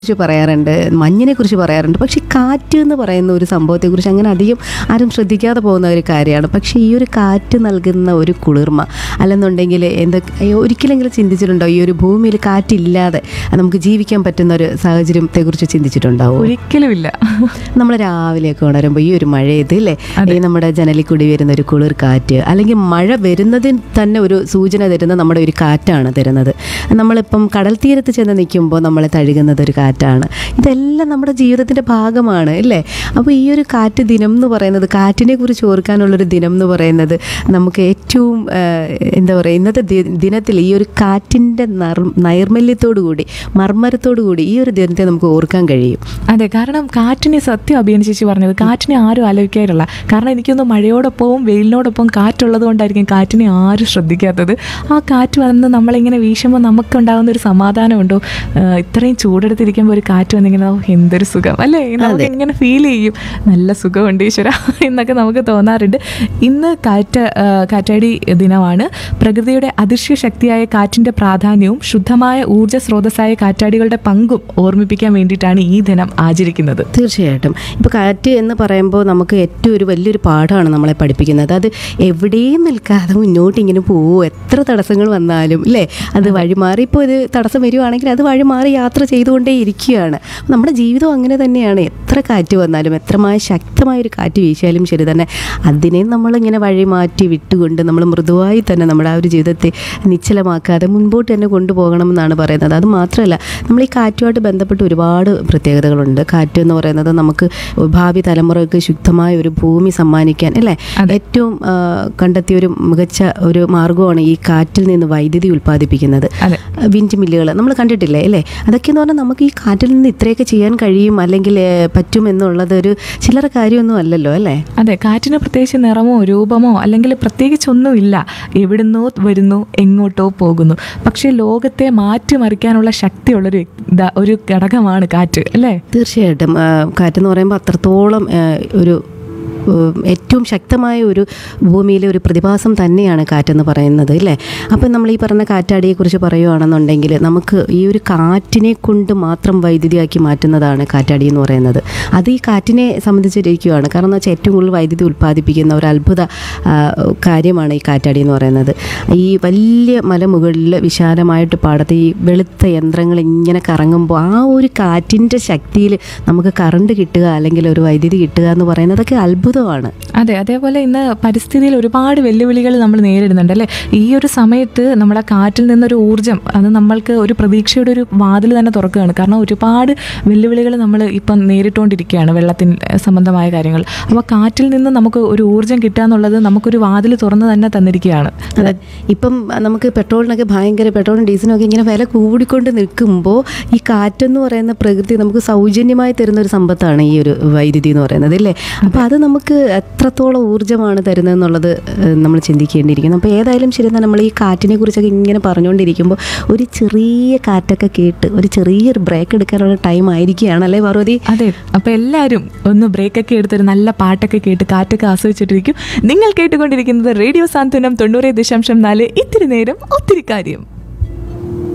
കുറിച്ച് പറയാറുണ്ട് മഞ്ഞിനെ കുറിച്ച് പറയാറുണ്ട് പക്ഷെ കാറ്റ് എന്ന് പറയുന്ന ഒരു സംഭവത്തെക്കുറിച്ച് അങ്ങനെ അധികം ആരും ശ്രദ്ധിക്കാതെ പോകുന്ന ഒരു കാര്യമാണ് പക്ഷേ ഈ ഒരു കാറ്റ് നൽകുന്ന ഒരു കുളിർമ അല്ലെന്നുണ്ടെങ്കിൽ എന്തൊക്കെ ഒരിക്കലെങ്കിലും ചിന്തിച്ചിട്ടുണ്ടോ ഈ ഒരു ഭൂമിയിൽ കാറ്റില്ലാതെ നമുക്ക് ജീവിക്കാൻ പറ്റുന്ന ഒരു സാഹചര്യത്തെക്കുറിച്ച് ചിന്തിച്ചിട്ടുണ്ടാവോ ഒരിക്കലും ഇല്ല നമ്മൾ രാവിലെയൊക്കെ ഉണരുമ്പോൾ ഈ ഒരു മഴയത് അല്ലേ ഈ നമ്മുടെ ജനലിൽ കൂടി വരുന്ന ഒരു കുളിർ കാറ്റ് അല്ലെങ്കിൽ മഴ വരുന്നതിന് തന്നെ ഒരു സൂചന തരുന്ന നമ്മുടെ ഒരു കാറ്റാണ് തരുന്നത് നമ്മളിപ്പം കടൽ തീരത്ത് ചെന്ന് നിൽക്കുമ്പോൾ നമ്മളെ തഴുകുന്നത് ഒരു കാറ്റാണ് ഇതെല്ലാം നമ്മുടെ ജീവിതത്തിൻ്റെ ഭാഗമാണ് അല്ലേ അപ്പോൾ ഈ ഒരു കാറ്റ് ദിനം എന്ന് പറയുന്നത് കാറ്റിനെ കുറിച്ച് ഓർക്കാനുള്ളൊരു ദിനം എന്ന് പറയുന്നത് നമുക്ക് ഏറ്റവും ആ, എന്താ പറയുക ഇന്നത്തെ ദി- ദിനത്തിൽ ഈ ഒരു കാറ്റിൻ്റെ നർ നൈർമല്യത്തോടു കൂടി മർമ്മരത്തോടു കൂടി ഈ ഒരു ദിനത്തെ നമുക്ക് ഓർക്കാൻ കഴിയും അതെ കാരണം കാറ്റിനെ സത്യം അഭിയൻ ചേച്ചി പറഞ്ഞത് കാറ്റിനെ ആരും ആലോചിക്കാറില്ല കാരണം എനിക്കൊന്ന് മഴയോടൊപ്പവും വെയിലിനോടൊപ്പം കാറ്റുള്ളത് കൊണ്ടായിരിക്കും കാറ്റിനെ ആരും ശ്രദ്ധിക്കാത്തത് ആ കാറ്റ് വന്ന് നമ്മളിങ്ങനെ വീശുമ്പോൾ നമുക്കുണ്ടാകുന്ന ഒരു സമാധാനമുണ്ടോ ആ, ഇത്രയും ചൂടെടുത്തിരിക്കുമ്പോൾ ഒരു കാറ്റ് വന്നിങ്ങനെ "ഓ, എന്തൊരു സുഖം അല്ലേ നമുക്ക് ഇങ്ങനെ ഫീൽ ചെയ്യും നല്ല സുഖമുണ്ട് ഈശ്വര എന്നൊക്കെ നമുക്ക് തോന്നാറുണ്ട് ഇന്ന് കാറ്റ് ആ, കാറ്റാടി ദിനമാണ് പ്രകൃതിയുടെ അദൃശ്യ ശക്തിയായ കാറ്റിന്റെ പ്രാധാന്യവും ശുദ്ധമായ ഊർജ്ജ സ്രോതസ്സായ കാറ്റാടികളുടെ പങ്കും ഓർമ്മിപ്പിക്കാൻ വേണ്ടിയിട്ടാണ് ഈ ദിനം ആചരിക്കുന്നത് തീർച്ചയായിട്ടും ഇപ്പോൾ കാറ്റ് എന്ന് പറയുമ്പോൾ നമുക്ക് ഏറ്റവും ഒരു വലിയൊരു പാഠമാണ് നമ്മളെ പഠിപ്പിക്കുന്നത് അത് എവിടെയും നിൽക്കാതെ മുന്നോട്ട് ഇങ്ങനെ പോവോ എത്ര തടസ്സങ്ങൾ വന്നാലും അല്ലേ അത് വഴിമാറി ഇപ്പോൾ ഒരു തടസ്സം വരുവാണെങ്കിൽ അത് വഴിമാറി യാത്ര ചെയ്തുകൊണ്ടേ ഇരിക്കുകയാണ് നമ്മുടെ ജീവിതം അങ്ങനെ തന്നെയാണ് എത്ര കാറ്റ് വന്നാലും എത്രമായ ശക്തമായ ഒരു കാറ്റ് വീശിയാലും ശരി തന്നെ അതിനെ നമ്മളിങ്ങനെ വഴി മാറ്റി വിട്ടുകൊണ്ട് നമ്മൾ മൃദുവായി തന്നെ നമ്മുടെ ആ ഒരു ജീവിതത്തെ നിശ്ചലമാക്കാതെ മുൻപോട്ട് തന്നെ കൊണ്ടുപോകണമെന്നാണ് പറയുന്നത് അത് മാത്രമല്ല നമ്മൾ ഈ കാറ്റുമായിട്ട് ബന്ധപ്പെട്ട് ഒരുപാട് പ്രത്യേകതകളുണ്ട് കാറ്റ് എന്ന് പറയുന്നത് നമുക്ക് ഭാവി തലമുറയ്ക്ക് ശുദ്ധമായ ഒരു ഭൂമി സമ്മാനിക്കാൻ അല്ലേ ഏറ്റവും ആ, കണ്ടെത്തിയ ഒരു മികച്ച ഒരു മാർഗമാണ് ഈ കാറ്റിൽ നിന്ന് വൈദ്യുതി ഉൽപ്പാദിപ്പിക്കുന്നത് അതെ. വിൻഡ് മില്ലുകൾ നമ്മൾ കണ്ടിട്ടില്ലേ അല്ലേ അതൊക്കെ എന്ന് പറഞ്ഞാൽ നമുക്ക് ഈ കാറ്റിൽ നിന്ന് ഇത്രയൊക്കെ ചെയ്യാൻ കഴിയും അല്ലെങ്കിൽ ഏ, പറ്റും എന്നുള്ളത് ഒരു ചില്ലറ കാര്യമൊന്നും അല്ലല്ലോ അല്ലേ അതെ കാറ്റിന് പ്രത്യേകിച്ച് നിറമോ രൂപമോ അല്ലെങ്കിൽ പ്രത്യേകിച്ചൊന്നുമില്ല എവിടുന്നോ വരുന്നു എങ്ങോട്ടോ പോകുന്നു പക്ഷേ ലോകത്തെ മാറ്റിമറിക്കാനുള്ള ശക്തിയുള്ളൊരു ഇതാ- ഒരു ഘടകമാണ് കാറ്റ് അല്ലേ തീർച്ചയായിട്ടും ആ, കാറ്റെന്ന് പറയുമ്പോൾ അത്രത്തോളം ആ, ഒരു ഉം, ഏറ്റവും ശക്തമായ ഒരു ഭൂമിയിലെ ഒരു പ്രതിഭാസം തന്നെയാണ് കാറ്റെന്ന് പറയുന്നത് അല്ലേ അപ്പം നമ്മൾ ഈ പറഞ്ഞ കാറ്റാടിയെക്കുറിച്ച് പറയുകയാണെന്നുണ്ടെങ്കിൽ നമുക്ക് ഈ ഒരു കാറ്റിനെ കൊണ്ട് മാത്രം വൈദ്യുതിയാക്കി മാറ്റുന്നതാണ് കാറ്റാടി എന്ന് പറയുന്നത് അത് ഈ കാറ്റിനെ സംബന്ധിച്ചിരിക്കുകയാണ് കാരണം എന്ന് വെച്ചാൽ ഏറ്റവും കൂടുതൽ വൈദ്യുതി ഉൽപ്പാദിപ്പിക്കുന്ന ഒരു അത്ഭുത ആ, കാര്യമാണ് ഈ കാറ്റാടി എന്ന് പറയുന്നത് ഈ വലിയ മലമുകളിൽ വിശാലമായിട്ട് പാടത്ത് ഈ വെളുത്ത യന്ത്രങ്ങൾ ഇങ്ങനെ കറങ്ങുമ്പോൾ ആ ഒരു കാറ്റിൻ്റെ ശക്തിയിൽ നമുക്ക് കറണ്ട് കിട്ടുക അല്ലെങ്കിൽ ഒരു വൈദ്യുതി കിട്ടുക എന്ന് പറയുന്നതൊക്കെ അത്ഭുതമാണ് അതെ അതേപോലെ ഇന്ന് പരിസ്ഥിതിയിൽ ഒരുപാട് വെല്ലുവിളികൾ നമ്മൾ നേരിടുന്നുണ്ട് അല്ലേ ഈ ഒരു സമയത്ത് നമ്മുടെ കാറ്റിൽ നിന്നൊരു ഊർജ്ജം അത് നമ്മൾക്ക് ഒരു പ്രതീക്ഷയുടെ ഒരു വാതിൽ തന്നെ തുറക്കുകയാണ് കാരണം ഒരുപാട് വെല്ലുവിളികൾ നമ്മൾ ഇപ്പം നേരിട്ടുകൊണ്ടിരിക്കുകയാണ് വെള്ളത്തിന് സംബന്ധമായ കാര്യങ്ങൾ അപ്പോൾ കാറ്റിൽ നിന്ന് നമുക്ക് ഒരു ഊർജ്ജം കിട്ടുക എന്നുള്ളത് നമുക്കൊരു വാതിൽ തുറന്ന് തന്നെ തന്നിരിക്കുകയാണ് അതെ ഇപ്പം നമുക്ക് പെട്രോളിനൊക്കെ ഭയങ്കര പെട്രോളും ഡീസലും ഒക്കെ ഇങ്ങനെ വില കൂടിക്കൊണ്ട് നിൽക്കുമ്പോൾ ഈ കാറ്റെന്ന് പറയുന്ന പ്രകൃതി നമുക്ക് സൗജന്യമായി തരുന്ന ഒരു സമ്പത്താണ് ഈ ഒരു വൈദ്യുതി എന്ന് പറയുന്നത് അല്ലേ അപ്പോൾ അത് നമുക്ക് എത്രത്തോളം ഊർജ്ജമാണ് തരുന്നതെന്നുള്ളത് ഏഹ്, നമ്മൾ ചിന്തിക്കേണ്ടിയിരിക്കുന്നു അപ്പോൾ ഏതായാലും ശരി തന്നെ നമ്മൾ ഈ കാറ്റിനെ കുറിച്ചൊക്കെ ഇങ്ങനെ പറഞ്ഞുകൊണ്ടിരിക്കുമ്പോൾ ഒരു ചെറിയ കാറ്റൊക്കെ കേട്ട് ഒരു ചെറിയൊരു ബ്രേക്ക് എടുക്കാനുള്ള ടൈം ആയിരിക്കുകയാണ് അല്ലേ പാർവതി അതെ അപ്പൊ എല്ലാവരും ഒന്ന് ബ്രേക്കൊക്കെ എടുത്തൊരു നല്ല പാട്ടൊക്കെ കേട്ട് കാറ്റൊക്കെ ആസ്വദിച്ചിട്ടിരിക്കും നിങ്ങൾ കേട്ടുകൊണ്ടിരിക്കുന്നത് റേഡിയോ സാന്ത്വനം തൊണ്ണൂറ് ദശാംശം നാല് ഇത്തിരി നേരം ഒത്തിരി കാര്യം